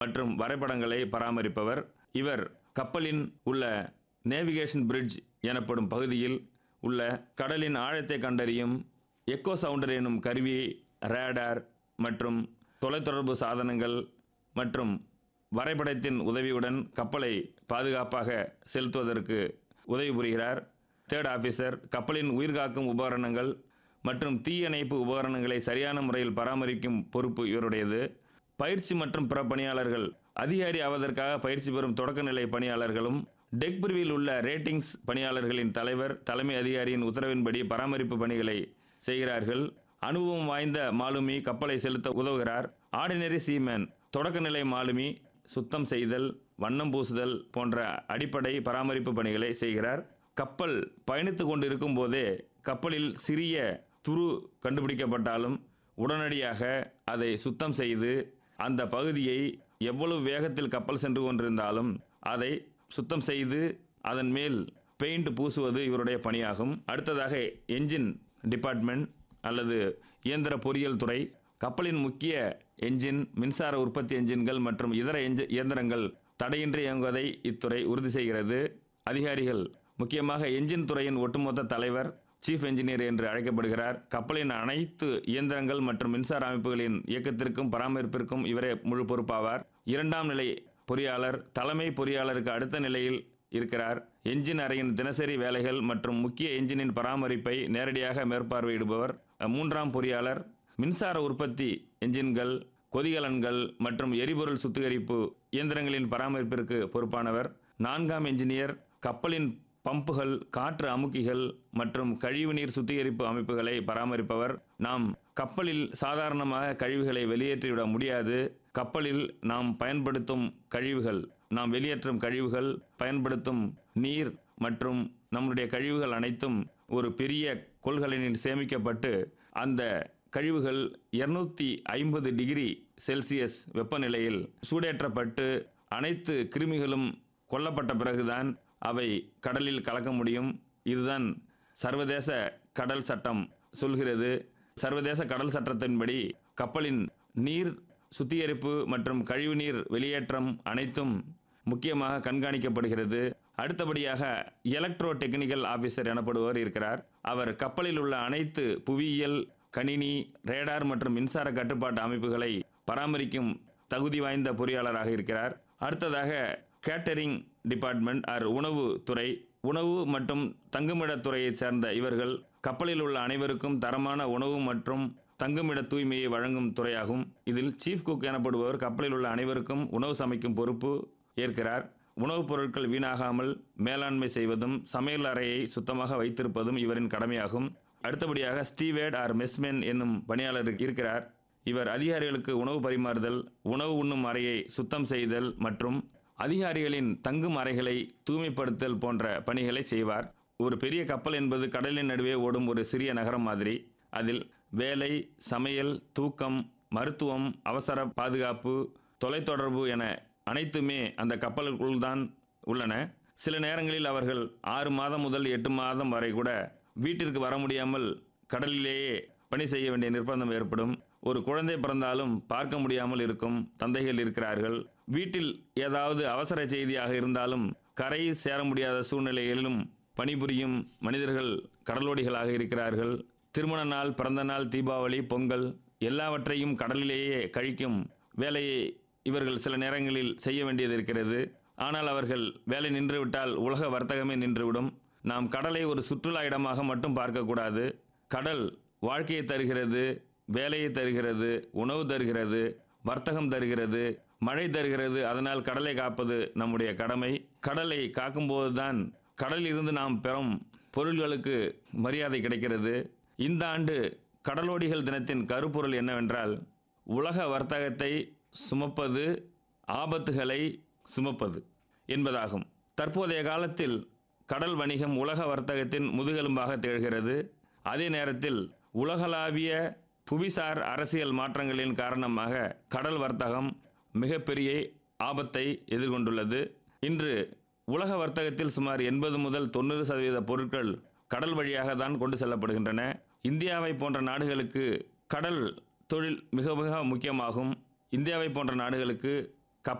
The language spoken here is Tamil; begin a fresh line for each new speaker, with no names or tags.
மற்றும் வரைபடங்களை பராமரிப்பவர் இவர் கப்பலின் உள்ள நேவிகேஷன் பிரிட்ஜ் எனப்படும் பகுதியில் உள்ள கடலின் ஆழத்தை கண்டறியும் எக்கோ சவுண்டர் எனும் கருவி ரேடார் மற்றும் தொலைத்தொடர்பு சாதனங்கள் மற்றும் வரைபடத்தின் உதவியுடன் கப்பலை பாதுகாப்பாக செலுத்துவதற்கு உதவி புரிகிறார் தேர்ட் ஆஃபீஸர் கப்பலின் உயிர்காக்கும் உபகரணங்கள் மற்றும் தீயணைப்பு உபகரணங்களை சரியான முறையில் பராமரிக்கும் பொறுப்பு இவருடையது பயிற்சி மற்றும் பிற பணியாளர்கள் அதிகாரி ஆவதற்காக பயிற்சி பெறும் தொடக்கநிலை பணியாளர்களும் டெக் பிரிவில் உள்ள ரேட்டிங்ஸ் பணியாளர்களின் தலைவர் தலைமை அதிகாரியின் உத்தரவின்படி பராமரிப்பு பணிகளை செய்கிறார்கள் அனுபவம் வாய்ந்த மாலுமி கப்பலை செலுத்த உதவுகிறார் ஆர்டினரி சீமேன் தொடக்கநிலை மாலுமி சுத்தம் செய்தல் வண்ணம் பூசுதல் போன்ற அடிப்படை பராமரிப்பு பணிகளை செய்கிறார் கப்பல் பயணித்து கொண்டிருக்கும் போதே கப்பலில் சிறிய துரு கண்டுபிடிக்கப்பட்டாலும் உடனடியாக அதை சுத்தம் செய்து அந்த பகுதியை எவ்வளவு வேகத்தில் கப்பல் சென்று கொண்டிருந்தாலும் அதை சுத்தம் செய்து அதன் மேல் பெயிண்ட் பூசுவது இவருடைய பணியாகும் அடுத்ததாக என்ஜின் டிபார்ட்மெண்ட் அல்லது இயந்திர பொறியியல் துறை கப்பலின் முக்கிய என்ஜின் மின்சார உற்பத்தி என்ஜின்கள் மற்றும் இதர எஞ்ச இயந்திரங்கள் தடையின்றி இயங்குவதை இத்துறை உறுதி செய்கிறது அதிகாரிகள் முக்கியமாக என்ஜின் துறையின் ஒட்டுமொத்த தலைவர் சீஃப் என்ஜினியர் என்று அழைக்கப்படுகிறார் கப்பலின் அனைத்து இயந்திரங்கள் மற்றும் மின்சார அமைப்புகளின் இயக்கத்திற்கும் பராமரிப்பிற்கும் இவரே முழு பொறுப்பாவார் இரண்டாம் நிலை பொறியாளர் தலைமை பொறியாளருக்கு அடுத்த நிலையில் இருக்கிறார் என்ஜின் அறையின் தினசரி வேலைகள் மற்றும் முக்கிய என்ஜினின் பராமரிப்பை நேரடியாக மேற்பார்வையிடுபவர் மூன்றாம் பொறியாளர் மின்சார உற்பத்தி என்ஜின்கள் கொதிகலன்கள் மற்றும் எரிபொருள் சுத்திகரிப்பு இயந்திரங்களின் பராமரிப்பிற்கு பொறுப்பானவர் நான்காம் என்ஜினியர் கப்பலின் பம்புகள் காற்று அமுக்கிகள் மற்றும் கழிவுநீர் சுத்திகரிப்பு அமைப்புகளை பராமரிப்பவர் நாம் கப்பலில் சாதாரணமாக கழிவுகளை வெளியேற்றிவிட முடியாது கப்பலில் நாம் பயன்படுத்தும் கழிவுகள் நாம் வெளியேற்றும் கழிவுகள் பயன்படுத்தும் நீர் மற்றும் நம்முடைய கழிவுகள் அனைத்தும் ஒரு பெரிய கொள்கலனில் சேமிக்கப்பட்டு அந்த கழிவுகள் இருநூத்தி ஐம்பது டிகிரி செல்சியஸ் வெப்பநிலையில் சூடேற்றப்பட்டு அனைத்து கிருமிகளும் கொல்லப்பட்ட பிறகுதான் அவை கடலில் கலக்க முடியும் இதுதான் சர்வதேச கடல் சட்டம் சொல்கிறது சர்வதேச கடல் சட்டத்தின்படி கப்பலின் நீர் சுத்திகரிப்பு மற்றும் கழிவுநீர் வெளியேற்றம் அனைத்தும் முக்கியமாக கண்காணிக்கப்படுகிறது அடுத்தபடியாக எலக்ட்ரோ டெக்னிக்கல் ஆபீசர் எனப்படுவர் இருக்கிறார் அவர் கப்பலில் உள்ள அனைத்து புவியியல் கணினி ரேடார் மற்றும் மின்சார கட்டுப்பாட்டு அமைப்புகளை பராமரிக்கும் தகுதி வாய்ந்த பொறியாளராக இருக்கிறார் அடுத்ததாக கேட்டரிங் டிபார்ட்மெண்ட் ஆர் உணவு துறை உணவு மற்றும் தங்குமிடத் துறையைச் சேர்ந்த இவர்கள் கப்பலில் உள்ள அனைவருக்கும் தரமான உணவு மற்றும் தங்குமிட தூய்மையை வழங்கும் துறையாகும் இதில் சீஃப் குக் எனப்படுபவர் கப்பலில் உள்ள அனைவருக்கும் உணவு சமைக்கும் பொறுப்பு ஏற்கிறார் உணவுப் பொருட்கள் வீணாகாமல் மேலாண்மை செய்வதும் சமையல் அறையை சுத்தமாக வைத்திருப்பதும் இவரின் கடமையாகும் அடுத்தபடியாக ஸ்டீவேட் ஆர் மெஸ்மென் என்னும் பணியாளர் இருக்கிறார் இவர் அதிகாரிகளுக்கு உணவு பரிமாறுதல் உணவு உண்ணும் அறையை சுத்தம் செய்தல் மற்றும் அதிகாரிகளின் தங்கும் அறைகளை தூய்மைப்படுத்தல் போன்ற பணிகளை செய்வார் ஒரு பெரிய கப்பல் என்பது கடலின் நடுவே ஓடும் ஒரு சிறிய நகரம் மாதிரி அதில் வேலை சமையல் தூக்கம் மருத்துவம் அவசர பாதுகாப்பு தொலைத்தொடர்பு என அனைத்துமே அந்த கப்பலுக்குள் தான் உள்ளன சில நேரங்களில் அவர்கள் ஆறு மாதம் முதல் எட்டு மாதம் வரை கூட வீட்டிற்கு வர முடியாமல் கடலிலேயே பணி செய்ய வேண்டிய நிர்பந்தம் ஏற்படும் ஒரு குழந்தை பிறந்தாலும் பார்க்க முடியாமல் இருக்கும் தந்தைகள் இருக்கிறார்கள் வீட்டில் ஏதாவது அவசர செய்தியாக இருந்தாலும் கரையில் சேர முடியாத சூழ்நிலைகளிலும் பணிபுரியும் மனிதர்கள் கடலோடிகளாக இருக்கிறார்கள் திருமண நாள் பிறந்த நாள் தீபாவளி பொங்கல் எல்லாவற்றையும் கடலிலேயே கழிக்கும் வேலையை இவர்கள் சில நேரங்களில் செய்ய வேண்டியது இருக்கிறது ஆனால் அவர்கள் வேலை நின்றுவிட்டால் உலக வர்த்தகமே நின்றுவிடும் நாம் கடலை ஒரு சுற்றுலா இடமாக மட்டும் பார்க்கக்கூடாது கடல் வாழ்க்கையை தருகிறது வேலையை தருகிறது உணவு தருகிறது வர்த்தகம் தருகிறது மழை தருகிறது அதனால் கடலை காப்பது நம்முடைய கடமை கடலை காக்கும்போது தான் கடலில் இருந்து நாம் பெறும் பொருள்களுக்கு மரியாதை கிடைக்கிறது இந்த ஆண்டு கடலோடிகள் தினத்தின் கருப்பொருள் என்னவென்றால் உலக வர்த்தகத்தை சுமப்பது ஆபத்துகளை சுமப்பது என்பதாகும் தற்போதைய காலத்தில் கடல் வணிகம் உலக வர்த்தகத்தின் முதுகெலும்பாக திகழ்கிறது அதே நேரத்தில் உலகளாவிய புவிசார் அரசியல் மாற்றங்களின் காரணமாக கடல் வர்த்தகம் மிகப்பெரிய ஆபத்தை எதிர்கொண்டுள்ளது இன்று உலக வர்த்தகத்தில் சுமார் எண்பது முதல் தொண்ணூறு சதவீத பொருட்கள் கடல் வழியாக தான் கொண்டு செல்லப்படுகின்றன இந்தியாவை போன்ற நாடுகளுக்கு கடல் தொழில் மிக மிக முக்கியமாகும் இந்தியாவை போன்ற நாடுகளுக்கு